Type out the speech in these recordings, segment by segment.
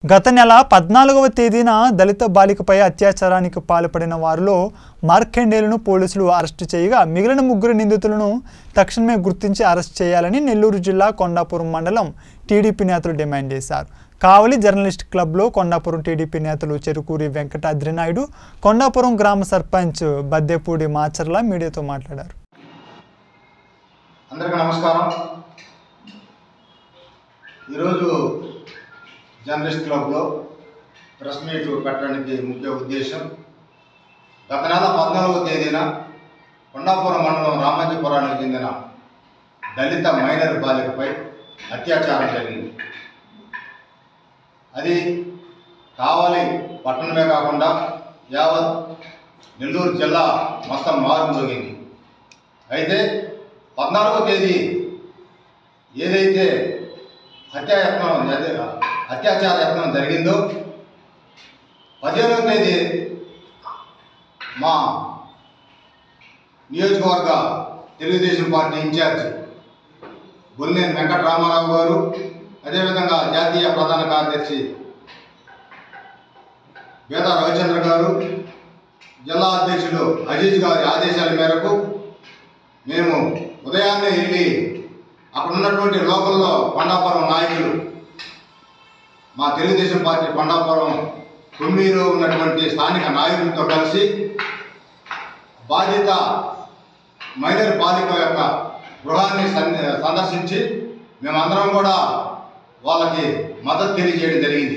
గత నెల పద్నాలుగవ తేదీన దళిత బాలికపై అత్యాచారానికి పాల్పడిన వారిలో మార్కండేయులను పోలీసులు అరెస్టు చేయగా మిగిలిన ముగ్గురు నిందితులను తక్షణమే గుర్తించి అరెస్ట్ చేయాలని నెల్లూరు జిల్లా కొండాపురం మండలం టీడీపీ నేతలు డిమాండ్ చేశారు కావలి జర్నలిస్ట్ క్లబ్లో కొండాపురం టీడీపీ నేతలు చెరుకూరి వెంకట అద్రినాయుడు కొండాపురం గ్రామ సర్పంచ్ బద్దెపూడి మాచర్ల మీడియాతో మాట్లాడారు అందరికీ నమస్కారం ఈరోజు జర్నలిస్ట్ క్లబ్లో ప్రెస్ మీట్ పెట్టడానికి ముఖ్య ఉద్దేశం గత నెల పద్నాలుగవ తేదీన కొండాపురం మండలం రామాజీపురానికి చెందిన దళిత మైనర్ బాలికపై అత్యాచారం జరిగింది అది కావలి పట్టణమే కాకుండా యావత్ నెల్లూరు జిల్లా మొత్తం మారుమోగింది అయితే పద్నాలుగో తేదీ ఏదైతే హత్యాయత్నం జరి- అత్యాచార యత్నం జరిగిందో పదిహేనవ తేదీ మా నియోజకవర్గ తెలుగుదేశం పార్టీ ఇన్ఛార్జ్ బొల్లేని వెంకటరామారావు గారు అదేవిధంగా జాతీయ ప్రధాన కార్యదర్శి బేద రవిచంద్ర గారు జిల్లా అధ్యక్షులు అజీజ్ గారి ఆదేశాల మేరకు మేము ఉదయాన్నే వెళ్ళి అక్కడ ఉన్నటువంటి లోకల్లో కొండాపురం నాయకులు మా తెలుగుదేశం పార్టీ కొండాపురం కుమ్మీలో ఉన్నటువంటి స్థానిక నాయకులతో కలిసి బాధిత మైనర్ బాలిక యొక్క గృహాన్ని సన్- సందర్శించి మేమందరం కూడా వాళ్ళకి మద్దతు తెలియజేయడం జరిగింది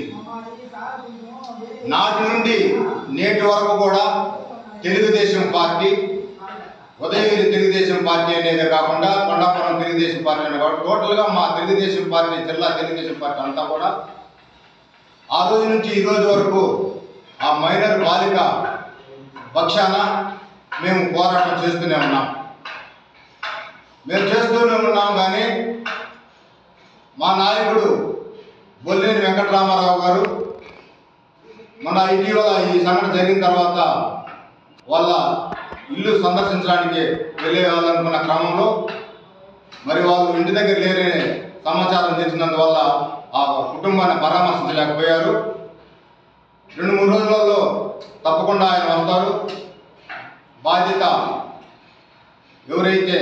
నాటి నుండి నేటి వరకు కూడా తెలుగుదేశం పార్టీ ఉదయగిరి తెలుగుదేశం పార్టీ అనేది కాకుండా కొండాపురం తెలుగుదేశం పార్టీ అనేది కాకుండా టోటల్గా మా తెలుగుదేశం పార్టీ జిల్లా తెలుగుదేశం పార్టీ అంతా కూడా ఆ రోజు నుంచి ఈ రోజు వరకు ఆ మైనర్ బాలిక పక్షాన మేము పోరాటం చేస్తూనే ఉన్నాం మేము చేస్తూనే ఉన్నాం కానీ మా నాయకుడు బొల్లేని వెంకటరామారావు గారు మన ఇటీవల ఈ సంఘటన జరిగిన తర్వాత వాళ్ళ ఇల్లు సందర్శించడానికి వెళ్ళేయాలనుకున్న క్రమంలో మరి వాళ్ళు ఇంటి దగ్గర లేరనే సమాచారం తెలిసినందువల్ల ఆ కుటుంబాన్ని పరామర్శించలేకపోయారు రెండు మూడు రోజులలో తప్పకుండా ఆయన వస్తారు బాధ్యత ఎవరైతే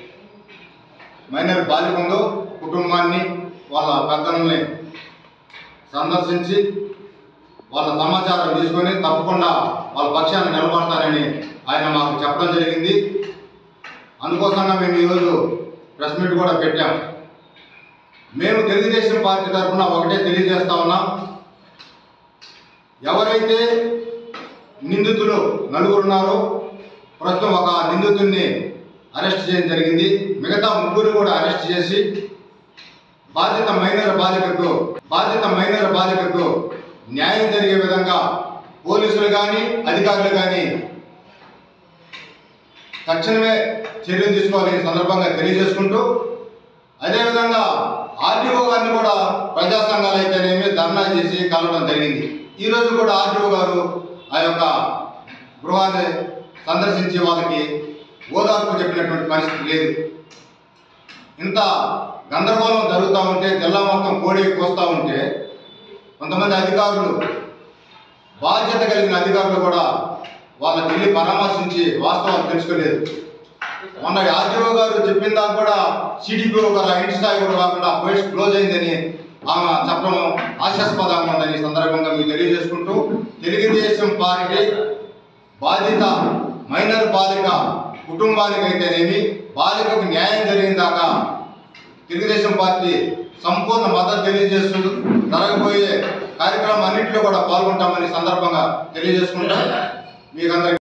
మైనర్ బాలిక ఉందో కుటుంబాన్ని వాళ్ళ పెద్దలని సందర్శించి వాళ్ళ సమాచారం తీసుకొని తప్పకుండా వాళ్ళ పక్షాన్ని నిలబడతానని ఆయన మాకు చెప్పడం జరిగింది అందుకోసంగా మేము ఈరోజు ప్రెస్ మీట్ కూడా పెట్టాం మేము తెలుగుదేశం పార్టీ తరఫున ఒకటే తెలియజేస్తా ఉన్నాం ఎవరైతే నిందితులు నలుగురు ఉన్నారో ప్రస్తుతం ఒక నిందితుడిని అరెస్ట్ చేయడం జరిగింది మిగతా ముగ్గురు కూడా అరెస్ట్ చేసి బాధిత మైనర్ బాలికకు బాధిత మైనర్ బాలికకు న్యాయం జరిగే విధంగా పోలీసులు కానీ అధికారులు కానీ తక్షణమే చర్యలు తీసుకోవాలని ఈ సందర్భంగా తెలియజేసుకుంటూ అదేవిధంగా ఆర్టీఓ గారిని కూడా ప్రజా సంఘాలు అయితేనేమి ధర్నా చేసి కలవడం జరిగింది ఈరోజు కూడా ఆర్టీఓ గారు ఆ యొక్క గృహాన్ని సందర్శించి వాళ్ళకి ఓదార్పు చెప్పినటువంటి పరిస్థితి లేదు ఇంత గందరగోళం జరుగుతూ ఉంటే జిల్లా మొత్తం కోడి కోస్తూ ఉంటే కొంతమంది అధికారులు బాధ్యత కలిగిన అధికారులు కూడా వాళ్ళకి వెళ్ళి పరామర్శించి వాస్తవాలు తెలుసుకోలేదు మొన్న ఆర్టీఓ గారు చెప్పిన దాకా కూడా సిడిపిఓ గారు ఇంటి స్థాయి కూడా కాకుండా పోస్ట్ క్లోజ్ అయిందని ఆమె చెప్పడం ఆశాస్పదంగా ఉందని ఈ సందర్భంగా మీకు తెలియజేసుకుంటూ తెలుగుదేశం పార్టీ బాధిత మైనర్ బాలిక కుటుంబానికి అయితేనేమి బాలికకు న్యాయం జరిగిన దాకా తెలుగుదేశం పార్టీ సంపూర్ణ మద్దతు తెలియజేస్తూ జరగబోయే కార్యక్రమం అన్నింటిలో కూడా పాల్గొంటామని సందర్భంగా తెలియజేసుకుంటా మీకు అందరికీ